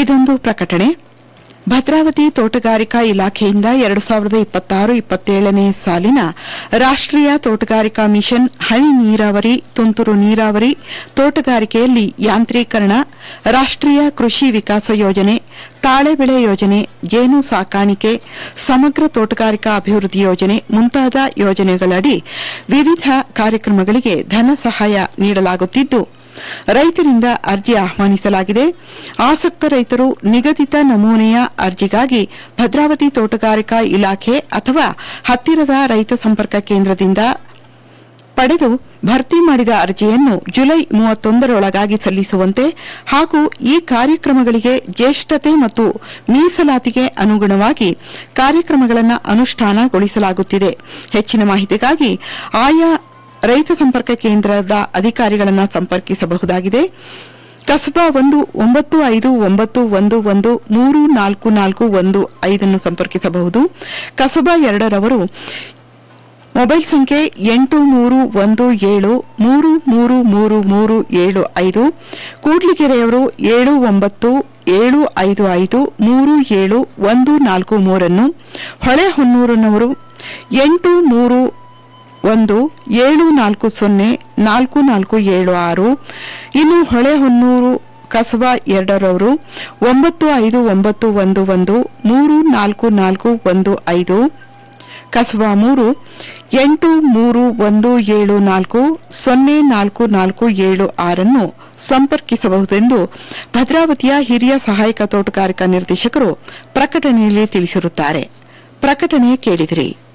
ಇದೊಂದು ಪ್ರಕಟಣೆ ಭದ್ರಾವತಿ ತೋಟಗಾರಿಕಾ ಇಲಾಖೆಯಿಂದ ಎರಡು ಸಾವಿರದ ಇಪ್ಪತ್ತಾರು ಇಪ್ಪತ್ತೇಳನೇ ಸಾಲಿನ ರಾಷ್ಟೀಯ ತೋಟಗಾರಿಕಾ ಮಿಷನ್ ಹನಿ ನೀರಾವರಿ ತುಂತುರು ನೀರಾವರಿ ತೋಟಗಾರಿಕೆಯಲ್ಲಿ ಯಾಂತ್ರೀಕರಣ ರಾಷ್ಟೀಯ ಕೃಷಿ ವಿಕಾಸ ಯೋಜನೆ ತಾಳೆ ಬೆಳೆ ಯೋಜನೆ ಜೇನು ಸಾಕಾಣಿಕೆ ಸಮಗ್ರ ತೋಟಗಾರಿಕಾ ಅಭಿವೃದ್ಧಿ ಯೋಜನೆ ಮುಂತಾದ ಯೋಜನೆಗಳಡಿ ವಿವಿಧ ಕಾರ್ಯಕ್ರಮಗಳಿಗೆ ಧನ ಸಹಾಯ ನೀಡಲಾಗುತ್ತಿದ್ದು ರೈತರಿಂದ ಅರ್ಜಿ ಆಹ್ವಾನಿಸಲಾಗಿದೆ ಆಸಕ್ತ ರೈತರು ನಿಗದಿತ ನಮೂನೆಯ ಅರ್ಜಿಗಾಗಿ ಭದ್ರಾವತಿ ತೋಟಗಾರಿಕಾ ಇಲಾಖೆ ಅಥವಾ ಹತ್ತಿರದ ರೈತ ಸಂಪರ್ಕ ಕೇಂದ್ರದಿಂದ ಪಡೆದು ಭರ್ತಿ ಮಾಡಿದ ಅರ್ಜಿಯನ್ನು ಜುಲೈ ಮೂವತ್ತೊಂದರೊಳಗಾಗಿ ಸಲ್ಲಿಸುವಂತೆ ಹಾಗೂ ಈ ಕಾರ್ಯಕ್ರಮಗಳಿಗೆ ಜ್ಯೇಷ್ಠತೆ ಮತ್ತು ಮೀಸಲಾತಿಗೆ ಅನುಗುಣವಾಗಿ ಕಾರ್ಯಕ್ರಮಗಳನ್ನು ಅನುಷ್ಠಾನಗೊಳಿಸಲಾಗುತ್ತಿದೆ ಹೆಚ್ಚಿನ ಮಾಹಿತಿಗಾಗಿ ಆಯಾ ರೈತ ಸಂಪರ್ಕ ಕೇಂದ್ರದ ಅಧಿಕಾರಿಗಳನ್ನು ಸಂಪರ್ಕಿಸಬಹುದಾಗಿದೆ ಕಸಬಾ ಒಂದು ಒಂಬತ್ತು ಐದು ಒಂಬತ್ತು ಒಂದು ಒಂದು ಮೂರು ನಾಲ್ಕು ನಾಲ್ಕು ಒಂದು ಐದನ್ನು ಸಂಪರ್ಕಿಸಬಹುದು ಕಸಬಾ ಎರಡರವರು ಮೊಬೈಲ್ ಸಂಖ್ಯೆ ಎಂಟು ಮೂರು ಒಂದು ಏಳು ಮೂರು ಮೂರು ಮೂರು ಮೂರು ಏಳು ಐದು ಕೂಡ್ಲಿಗೆರೆಯವರು ಏಳು ಒಂಬತ್ತು ಏಳು ಐದು ಐದು ಮೂರು ಏಳು ಒಂದು ನಾಲ್ಕು ಮೂರನ್ನು ಹೊಳೆಹೊನ್ನೂರಿನವರು ಎಂಟು ಮೂರು ಒಂದು ಏಳು ನಾಲ್ಕು ಸೊನ್ನೆ ನಾಲ್ಕು ನಾಲ್ಕು ಏಳು ಆರು ಇನ್ನು ಹೊಳೆಹೊನ್ನೂರು ಕಸಬಾ ಎರಡರವರು ಒಂಬತ್ತು ಐದು ಒಂಬತ್ತು ಒಂದು ಒಂದು ಮೂರು ನಾಲ್ಕು ನಾಲ್ಕು ಒಂದು ಐದು ಕಸಬಾ ಮೂರು ಎಂಟು ಮೂರು ಒಂದು ಏಳು ನಾಲ್ಕು ಸೊನ್ನೆ ನಾಲ್ಕು ನಾಲ್ಕು ಏಳು ಆರನ್ನು ಸಂಪರ್ಕಿಸಬಹುದೆಂದು ಭದ್ರಾವತಿಯ ಹಿರಿಯ ಸಹಾಯಕ ತೋಟಗಾರಿಕಾ ನಿರ್ದೇಶಕರು ಪ್ರಕಟಣೆಯಲ್ಲಿ ತಿಳಿಸಿರುತ್ತಾರೆ ಪ್ರಕಟಣೆ ಕೇಳಿದಿರಿ